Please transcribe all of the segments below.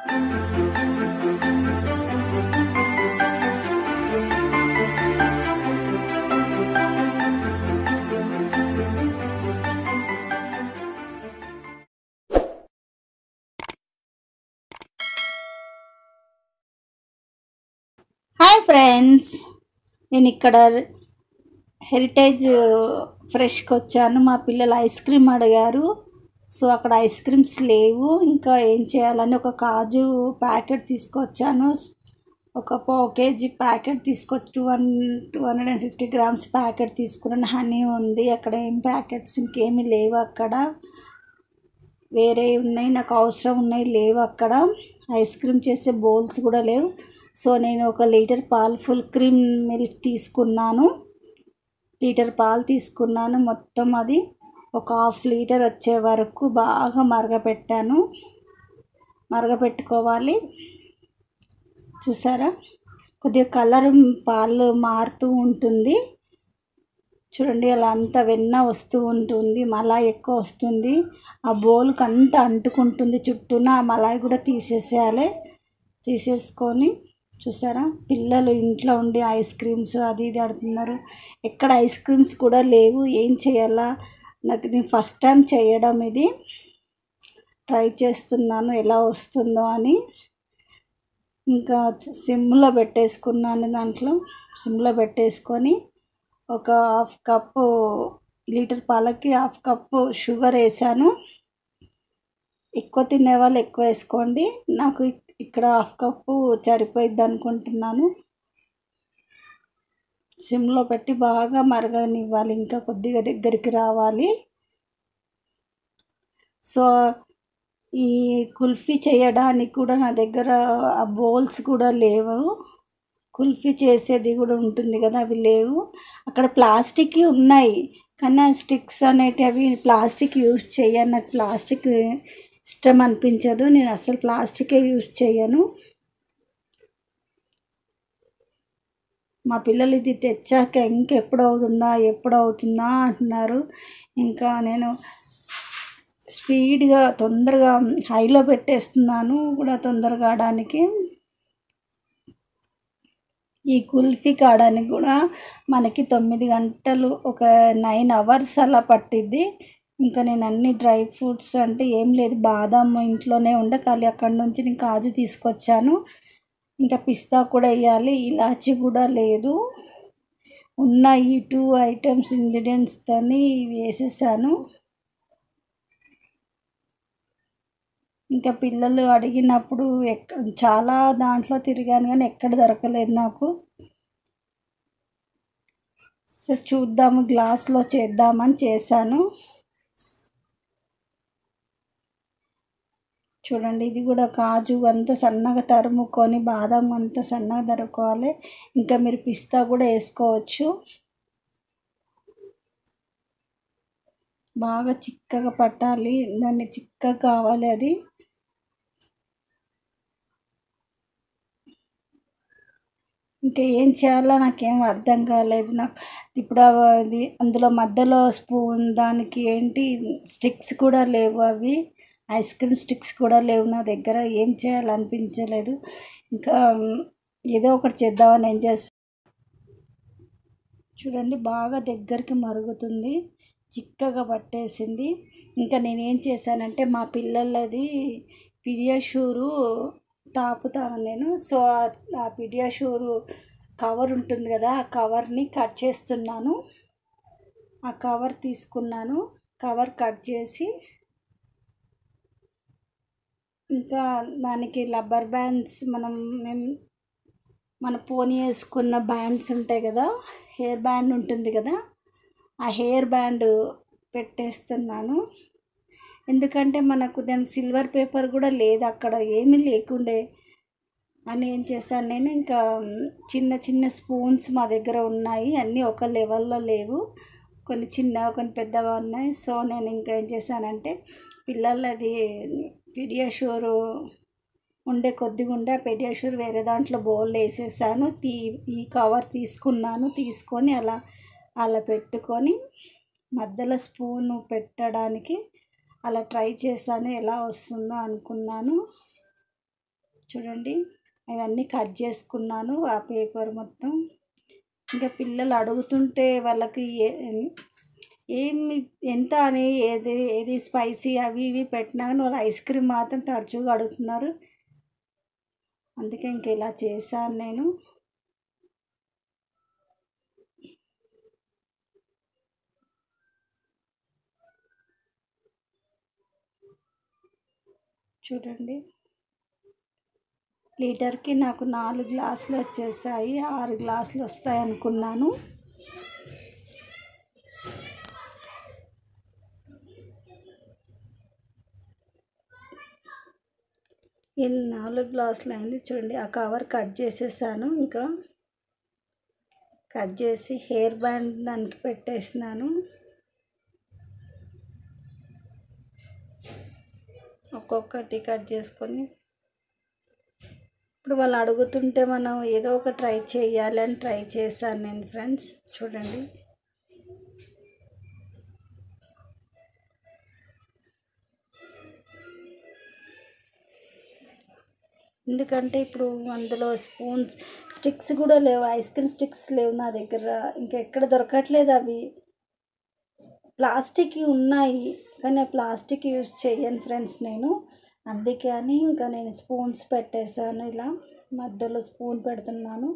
hi friends నేను ఇక్కడ heritage ఫ్రెష్కి వచ్చాను మా పిల్లలు ఐస్ క్రీమ్ అడిగారు సో అక్కడ ఐస్ క్రీమ్స్ లేవు ఇంకా ఏం చేయాలని ఒక కాజు ప్యాకెట్ తీసుకొచ్చాను ఒక పావు కేజీ ప్యాకెట్ తీసుకొచ్చి two one two hundred and fifty grams packet తీసుకున్నాను హనీ ఉంది అక్కడ ఏం ప్యాకెట్స్ ఇంకేమీ లేవు అక్కడ వేరే ఉన్నాయి నాకు అవసరం ఉన్నాయి లేవు అక్కడ ఐస్ క్రీమ్ చేసే బౌల్స్ కూడా లేవు సో నేను ఒక లీటర్ పాలు ఫుల్ క్రీమ్ మిల్క్ తీసుకున్నాను లీటర్ పాలు తీసుకున్నాను మొత్తం అది ఒక హాఫ్ లీటర్ వచ్చే వరకు బాగా మరగపెట్టాను మరగపెట్టుకోవాలి చూసారా కొద్దిగా కలర్ పాలు మారుతూ ఉంటుంది చూడండి అలా అంత వెన్న వస్తూ ఉంటుంది మలాయి ఎక్కువ వస్తుంది ఆ బౌల్కి అంతా అంటుకుంటుంది చుట్టూన ఆ మలాయి కూడా తీసేసేయాలి తీసేసుకొని చూసారా పిల్లలు ఇంట్లో ఉండి ఐస్ క్రీమ్స్ అది ఇది ఆడుతున్నారు ఎక్కడ ఐస్ క్రీమ్స్ కూడా లేవు ఏం చేయాలా నాకు నేను ఫస్ట్ టైం చేయడం ఇది ట్రై చేస్తున్నాను ఎలా వస్తుందో అని ఇంకా సిమ్లో పెట్టేసుకున్నాను దాంట్లో సిమ్లో పెట్టేసుకొని ఒక హాఫ్ కప్పు లీటర్ పాలకి హాఫ్ కప్పు షుగర్ వేసాను ఎక్కువ తినే వాళ్ళు ఎక్కువ వేసుకోండి నాకు ఇక్కడ హాఫ్ కప్పు సరిపోయిద్ది అనుకుంటున్నాను సిమ్లో పెట్టి బాగా మరగనివ్వాలి ఇంకా కొద్దిగా దగ్గరికి రావాలి సో ఈ కుల్ఫీ చేయడానికి కూడా నా దగ్గర ఆ బౌల్స్ కూడా లేవు కుల్ఫీ చేసేది కూడా ఉంటుంది కదా అవి లేవు అక్కడ ప్లాస్టిక్ ఉన్నాయి కానీ ఆ స్టిక్స్ అనేటివి అవి ప్లాస్టిక్ యూజ్ చేయను నాకు ప్లాస్టిక్ ఇష్టం అనిపించదు నేను అసలు ప్లాస్టికే యూజ్ చేయను మా పిల్లలు ఇది తెచ్చాక ఇంకెప్పుడు అవుతుందా ఎప్పుడు అవుతుందా అంటున్నారు ఇంకా నేను స్పీడ్గా తొందరగా హైలో పెట్టేస్తున్నాను కూడా తొందరగా ఆడడానికి ఈ కుల్ఫీ కావడానికి కూడా మనకి తొమ్మిది గంటలు ఒక నైన్ అవర్స్ అలా పట్టిద్ది ఇంకా నేను అన్ని డ్రై ఫ్రూట్స్ అంటే ఏం లేదు బాదం ఇంట్లోనే ఉండే ఖాళీ అక్కడ నుంచి నేను కాజు తీసుకొచ్చాను ఇంకా పిస్తా కూడా వేయాలి ఇలాచి కూడా లేదు ఉన్న ఈ టూ ఐటమ్స్ ఇంగ్రీడియంట్స్తోని వేసేసాను ఇంకా పిల్లలు అడిగినప్పుడు ఎక్క చాలా దాంట్లో తిరిగాను కానీ ఎక్కడ దొరకలేదు నాకు సో చూద్దాము గ్లాస్లో చేద్దామని చేశాను చూడండి ఇది కూడా కాజు అంతా సన్నగా తరుముకొని బాదం అంతా సన్నగా తరుక్కోవాలి ఇంకా మీరు పిస్తా కూడా వేసుకోవచ్చు బాగా చిక్కగా పట్టాలి దాన్ని చిక్కగా కావాలి అది ఇంకా ఏం చేయాలో నాకేం అర్థం కాలేదు నాకు ఇప్పుడు అది అందులో మధ్యలో స్పూన్ దానికి ఏంటి స్టిక్స్ కూడా లేవు అవి ఐస్ క్రీమ్ స్టిక్స్ కూడా లేవు నా దగ్గర ఏం చేయాలనిపించలేదు ఇంకా ఏదో ఒకటి చేద్దామని ఏం చేస్తా చూడండి బాగా దగ్గరికి మరుగుతుంది చిక్కగా పట్టేసింది ఇంకా నేనేం చేశానంటే మా పిల్లలది పిడియాషూరు తాపుతాను నేను సో ఆ పిడియాషూరు కవర్ ఉంటుంది కదా ఆ కవర్ని కట్ చేస్తున్నాను ఆ కవర్ తీసుకున్నాను కవర్ కట్ చేసి ఇంకా దానికి రబ్బర్ బ్యాండ్స్ మనం మేము మన పోనీ వేసుకున్న బ్యాండ్స్ ఉంటాయి కదా హెయిర్ బ్యాండ్ ఉంటుంది కదా ఆ హెయిర్ బ్యాండ్ పెట్టేస్తున్నాను ఎందుకంటే మనకు దాని సిల్వర్ పేపర్ కూడా లేదు అక్కడ ఏమీ లేకుండే అని ఏం చేశాను నేను ఇంకా చిన్న చిన్న స్పూన్స్ మా దగ్గర ఉన్నాయి అన్నీ ఒక లెవెల్లో లేవు కొన్ని చిన్నగా కొన్ని పెద్దగా ఉన్నాయి సో నేను ఇంకా ఏం చేశానంటే పిల్లలది పిడియాషూరు ఉండే కొద్దిగా ఉండే ఆ పెడియాషూర్ వేరే దాంట్లో బౌల్ వేసేసాను తీ ఈ కవర్ తీసుకున్నాను తీసుకొని అలా అలా పెట్టుకొని మధ్యలో స్పూన్ పెట్టడానికి అలా ట్రై చేశాను ఎలా వస్తుందో అనుకున్నాను చూడండి అవన్నీ కట్ చేసుకున్నాను ఆ పేపర్ మొత్తం ఇంకా పిల్లలు అడుగుతుంటే వాళ్ళకి ఏ ఏమి ఎంత అని ఏది ఏది స్పైసీ అవి ఇవి పెట్టినా కానీ వాళ్ళు ఐస్ క్రీమ్ మాత్రం తరచుగా అడుగుతున్నారు అందుకే ఇంక ఇలా చేశాను నేను చూడండి లీటర్కి నాకు నాలుగు గ్లాసులు వచ్చేసాయి ఆరు గ్లాసులు వస్తాయి అనుకున్నాను ఈ నాలుగు గ్లాసులు అయింది చూడండి ఆ కవర్ కట్ చేసేసాను ఇంకా కట్ చేసి హెయిర్ బ్యాండ్ దానికి పెట్టేసినాను ఒక్కొక్కటి కట్ చేసుకొని ఇప్పుడు వాళ్ళు అడుగుతుంటే మనం ఏదో ఒక ట్రై చేయాలి అని ట్రై చేశాను నేను ఫ్రెండ్స్ చూడండి ఎందుకంటే ఇప్పుడు అందులో స్పూన్స్ స్టిక్స్ కూడా లేవు ఐస్ క్రీమ్ స్టిక్స్ లేవు నా దగ్గర ఇంకా ఎక్కడ దొరకట్లేదు అవి ప్లాస్టిక్ ఉన్నాయి కానీ ఆ ప్లాస్టిక్ యూజ్ చేయను ఫ్రెండ్స్ నేను అందుకే అని ఇంకా నేను స్పూన్స్ పెట్టేశాను ఇలా మధ్యలో స్పూన్ పెడుతున్నాను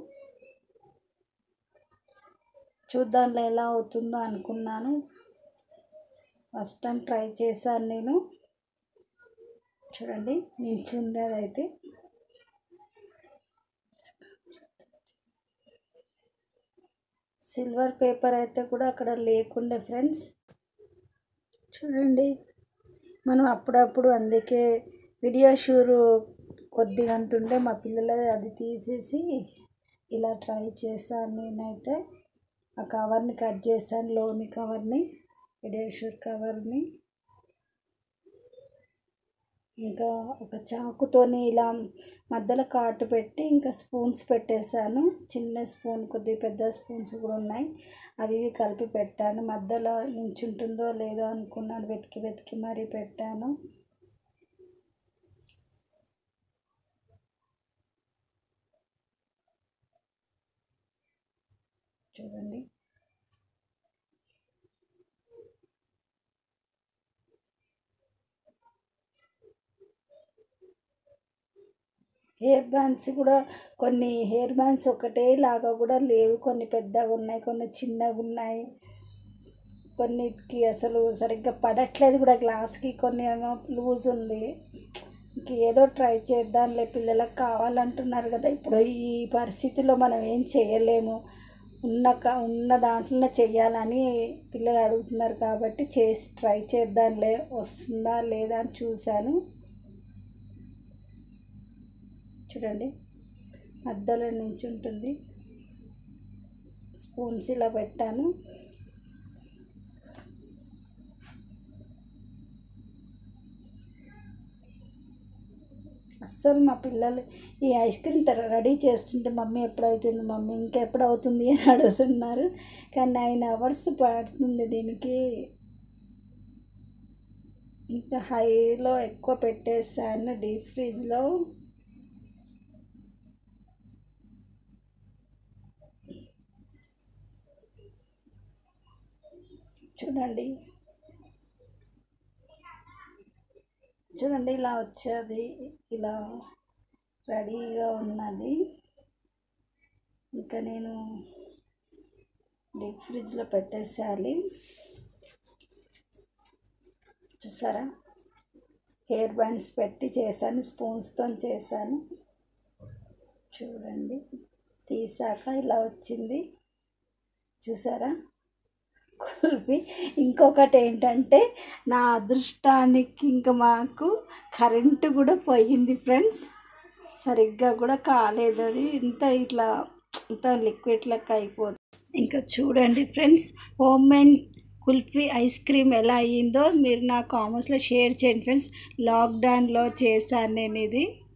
చూద్దాంలో ఎలా అవుతుందో అనుకున్నాను ఫస్ట్ టైం ట్రై చేశాను నేను చూడండి నిల్చుంది అదైతే సిల్వర్ పేపర్ అయితే కూడా అక్కడ లేకుండే ఫ్రెండ్స్ చూడండి మనం అప్పుడప్పుడు అందుకే వీడియో షూర్ కొద్దిగా అంతుంటే మా పిల్లలది అది తీసేసి ఇలా ట్రై చేశాను నేనైతే ఆ కవర్ని కట్ చేశాను లోని కవర్ని వీడియో షూర్ కవర్ని ఇంకా ఒక చాకుతోని ఇలా మధ్యలో కాటు పెట్టి ఇంకా స్పూన్స్ పెట్టేశాను చిన్న స్పూన్ కొద్దిగా పెద్ద స్పూన్స్ కూడా ఉన్నాయి అవి ఇవి కలిపి పెట్టాను మధ్యలో నించుంటుందో లేదో అనుకున్నాను వెతికి వెతికి మరీ పెట్టాను చూడండి హెయిర్ బ్యాండ్స్ కూడా కొన్ని హెయిర్ బ్యాండ్స్ ఒకటే లాగా కూడా లేవు కొన్ని పెద్దగా ఉన్నాయి కొన్ని చిన్నగా ఉన్నాయి కొన్నిటికి అసలు సరిగ్గా పడట్లేదు కూడా గ్లాస్కి కొన్ని ఏమో లూజ్ ఉంది ఇంక ఏదో ట్రై చేద్దాంలే పిల్లలకు కావాలంటున్నారు కదా ఇప్పుడు ఈ పరిస్థితిలో మనం ఏం చేయలేము ఉన్న క- ఉన్న దాంట్లోనే చెయ్యాలని పిల్లలు అడుగుతున్నారు కాబట్టి చేసి ట్రై చేద్దాంలే వస్తుందా లేదా అని చూశాను చూడండి మధ్యలో నుంచి ఉంటుంది స్పూన్స్ ఇలా పెట్టాను అస్సలు మా పిల్లలు ఈ ఐస్ క్రీమ్ తర రెడీ చేస్తుంటే మమ్మీ ఎప్పుడవుతుంది మమ్మీ ఇంకెప్పుడు అవుతుంది అని అడుగుతున్నారు కానీ నైన్ అవర్స్ పడుతుంది దీనికి ఇంకా హైలో ఎక్కువ పెట్టేసాను డీప్ ఫ్రిడ్జ్లో చూడండి చూడండి ఇలా వచ్చేది ఇలా రెడీగా ఉన్నది ఇంకా నేను డీప్ ఫ్రిడ్జ్లో పెట్టేసేయాలి చూసారా హెయిర్ బ్యాండ్స్ పెట్టి చేశాను స్పూన్స్తో చేశాను చూడండి తీసాక ఇలా వచ్చింది చూసారా కుల్ఫీ ఇంకొకటి ఏంటంటే నా అదృష్టానికి ఇంకా మాకు కరెంటు కూడా పోయింది ఫ్రెండ్స్ సరిగ్గా కూడా కాలేదు అది ఇంత ఇట్లా ఇంత లిక్విడ్ లెక్క అయిపోతుంది ఇంకా చూడండి friends home made kulfi ice cream ఎలా అయ్యిందో మీరు నా కామెంట్స్లో షేర్ చేయండి ఫ్రెండ్స్ లాక్డౌన్లో చేశాను నేను ఇది